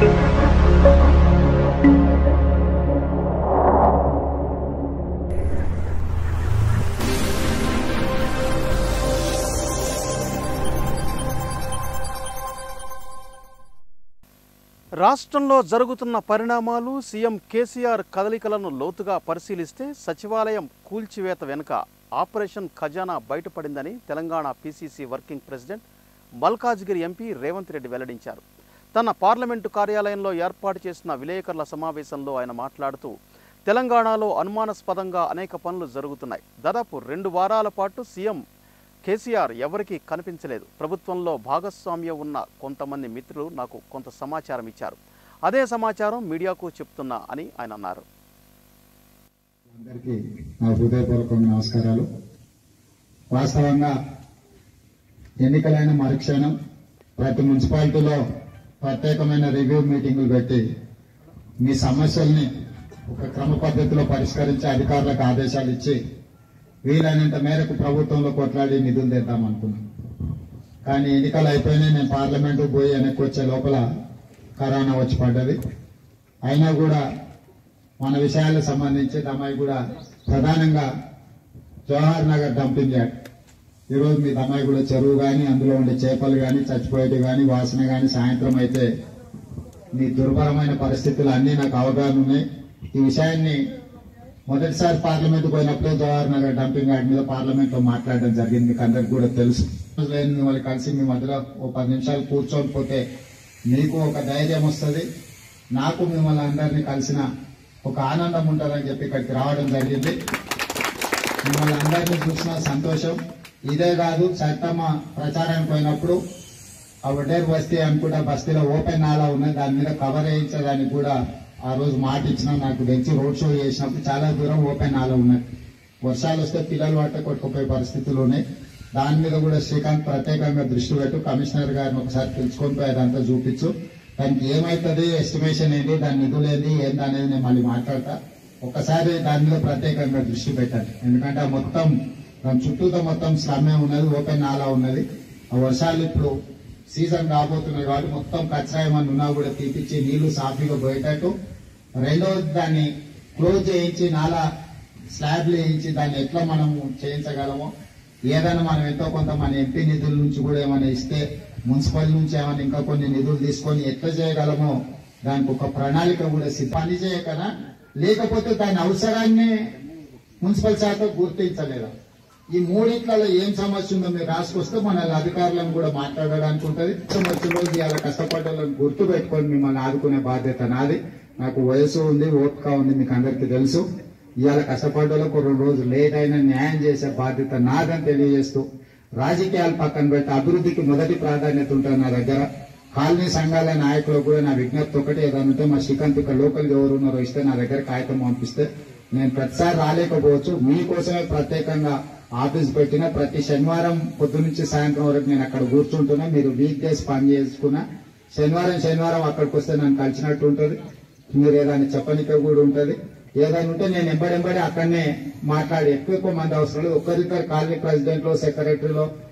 రాష్ట్రంలో జరుగుతున్న పరిణామాలు సీఎం కేసీఆర్ కదలికలను లోతుగా పరిశీలిస్తే సచివాలయం కూల్చివేత వెనుక ఆపరేషన్ ఖజానా బయటపడిందని Telangana PCC working president Malkajgiri MP Revanth Reddy వెల్లడించారు తన పార్లమెంటు కార్యాలయంలో ఏర్పాటు చేసిన విలేకరుల సమావేశంలో ఆయన మాట్లాడుతూ తెలంగాణలో అనుమానాస్పదంగా అనేక పనులు జరుగుతున్నాయి దాదాపు రెండు వారాల పాటు సీఎం కేసీఆర్ ఎవరికీ కనిపించలేదు ప్రభుత్వంలో భాగస్వామ్యం ఉన్న కొంతమంది మిత్రులు నాకు కొంత సమాచారం ఇచ్చారు అదే సమాచారం మీడియాకు చెప్తున్నా అని ఆయన అన్నారు అందరికీ నా హృదయపూర్వక నమస్కారాలు వాస్తవంగా ఎన్నికలైన మరుక్షణం ప్రతి మున్సిపాలిటీలో ప్రత్యేకమైన రివ్యూ మీటింగులు పెట్టి మీ సమస్యల్ని ఒక క్రమ పద్ధతిలో పరిష్కరించి అధికారులకు ఆదేశాలు ఇచ్చి వీలైనంత మేరకు ప్రభుత్వంలో కొట్లాడి నిధులు తెద్దాం అనుకున్నాం కానీ ఎన్నికలు అయిపోయినాయి నేను పార్లమెంటు పోయి వెనక్కి వచ్చే లోపల కరోనా వచ్చి పడ్డది అయినా కూడా మన విషయాలకు సంబంధించి దమ్మాయి కూడా ప్రధానంగా జవహర్ నగర్ డంపింగ్ యార్డ్ ఈరోజు మీ దమ్మాయి కూడా చెరువు కానీ అందులో ఉండే చేపలు కానీ చచ్చిపోయేటి కానీ వాసన కానీ సాయంత్రం అయితే మీ దుర్భరమైన పరిస్థితులు అన్నీ నాకు అవగాహన ఉన్నాయి ఈ విషయాన్ని మొదటిసారి పార్లమెంట్ పోయినప్పుడు జవహర్ నగర్ డంపింగ్ యార్డ్ మీద పార్లమెంట్ లో మాట్లాడడం జరిగింది మీకు అందరికి కూడా తెలుసు నేను మిమ్మల్ని కలిసి మీ మధ్యలో ఓ పది నిమిషాలు కూర్చొని పోతే మీకు ఒక ధైర్యం వస్తుంది నాకు మిమ్మల్ని అందరినీ కలిసిన ఒక ఆనందం ఉంటుందని చెప్పి ఇక్కడికి రావడం జరిగింది మిమ్మల్ని అందరినీ చూసిన సంతోషం ఇదే కాదు సైతమ్మ ప్రచారానికి పోయినప్పుడు ఆ వడ్డేరు బస్తీ అనుకుంటా బస్తీలో ఓపెన్ నాలా ఉన్నది దాని మీద కవర్ వేయించడానికి కూడా ఆ రోజు మాట ఇచ్చిన నాకు తెచ్చి రోడ్ షో చేసినప్పుడు చాలా దూరం ఓపెన్ నాలా ఉన్నది వర్షాలు వస్తే పిల్లలు పట్ట కొట్టుకుపోయే పరిస్థితులు ఉన్నాయి దాని మీద కూడా శ్రీకాంత్ ప్రత్యేకంగా దృష్టి పెట్టు కమిషనర్ గారిని ఒకసారి పిలుచుకొని పోయి అదంతా చూపించు దానికి ఏమైతుంది ఎస్టిమేషన్ ఏంటి దాని నిధులు ఏంటి ఏంటి అనేది నేను మళ్ళీ మాట్లాడతా ఒక్కసారి దాని మీద ప్రత్యేకంగా దృష్టి పెట్టాలి ఎందుకంటే ఆ మొత్తం దాని చుట్టూతో మొత్తం స్లమ్మే ఉన్నది ఓపెన్ నాలా ఉన్నది ఆ వర్షాలు ఇప్పుడు సీజన్ రాబోతున్నాయి కాబట్టి మొత్తం కచ్చరా ఏమన్నా ఉన్నా కూడా తీపిచ్చి నీళ్లు సాఫీగా పోయేటట్టు రెండవది దాన్ని క్లోజ్ చేయించి నాలా స్లాబ్లు వేయించి దాన్ని ఎట్లా మనము చేయించగలమో ఏదైనా మనం ఎంతో కొంత మన ఎంపీ నిధుల నుంచి కూడా ఏమైనా ఇస్తే మున్సిపల్ నుంచి ఏమైనా ఇంకా కొన్ని నిధులు తీసుకొని ఎట్లా చేయగలమో దానికి ఒక ప్రణాళిక కూడా సిద్ధ పని చేయకనా లేకపోతే దాని అవసరాన్ని మున్సిపల్ శాఖ గుర్తించలేదా ఈ మూడింట్లలో ఏం సమస్య ఉందో మీరు రాసుకొస్తే మన అధికారులను కూడా మాట్లాడడానికి ఉంటది వచ్చిన రోజు ఇవాళ కష్టపడ్డ వాళ్ళని గుర్తు పెట్టుకొని మిమ్మల్ని ఆదుకునే బాధ్యత నాది నాకు వయసు ఉంది ఓపిక ఉంది మీకు అందరికీ తెలుసు ఇవాళ కష్టపడ్డ వాళ్ళకు రెండు రోజులు లేట్ అయినా న్యాయం చేసే బాధ్యత నాదని తెలియజేస్తూ రాజకీయాలు పక్కన పెట్టి అభివృద్ధికి మొదటి ప్రాధాన్యత ఉంటుంది నా దగ్గర కాలనీ సంఘాల నాయకులకు కూడా నా విజ్ఞప్తి ఒకటి ఏదైనా ఉంటే మా శ్రీకాంత్ ఇక్కడ లోకల్ ఎవరు ఉన్నారో ఇస్తే నా దగ్గర కాగితం పంపిస్తే నేను ప్రతిసారి రాలేకపోవచ్చు మీకోసమే ప్రత్యేకంగా ఆఫీస్ పెట్టిన ప్రతి శనివారం పొద్దు నుంచి సాయంత్రం వరకు నేను అక్కడ కూర్చుంటున్నా మీరు వీక్ డేస్ పని చేసుకున్నా శనివారం శనివారం అక్కడికి వస్తే నన్ను కలిసినట్టు ఉంటుంది మీరు ఏదైనా చెప్పనిక కూడా ఉంటది ఏదైనా ఉంటే నేను ఎంబడెంబడి అక్కడనే మాట్లాడి ఎక్కువ ఎక్కువ మంది అవసరం లేదు ఒక్కరిద్దరు కాలనీ ప్రెసిడెంట్ లో సెక్రటరీలో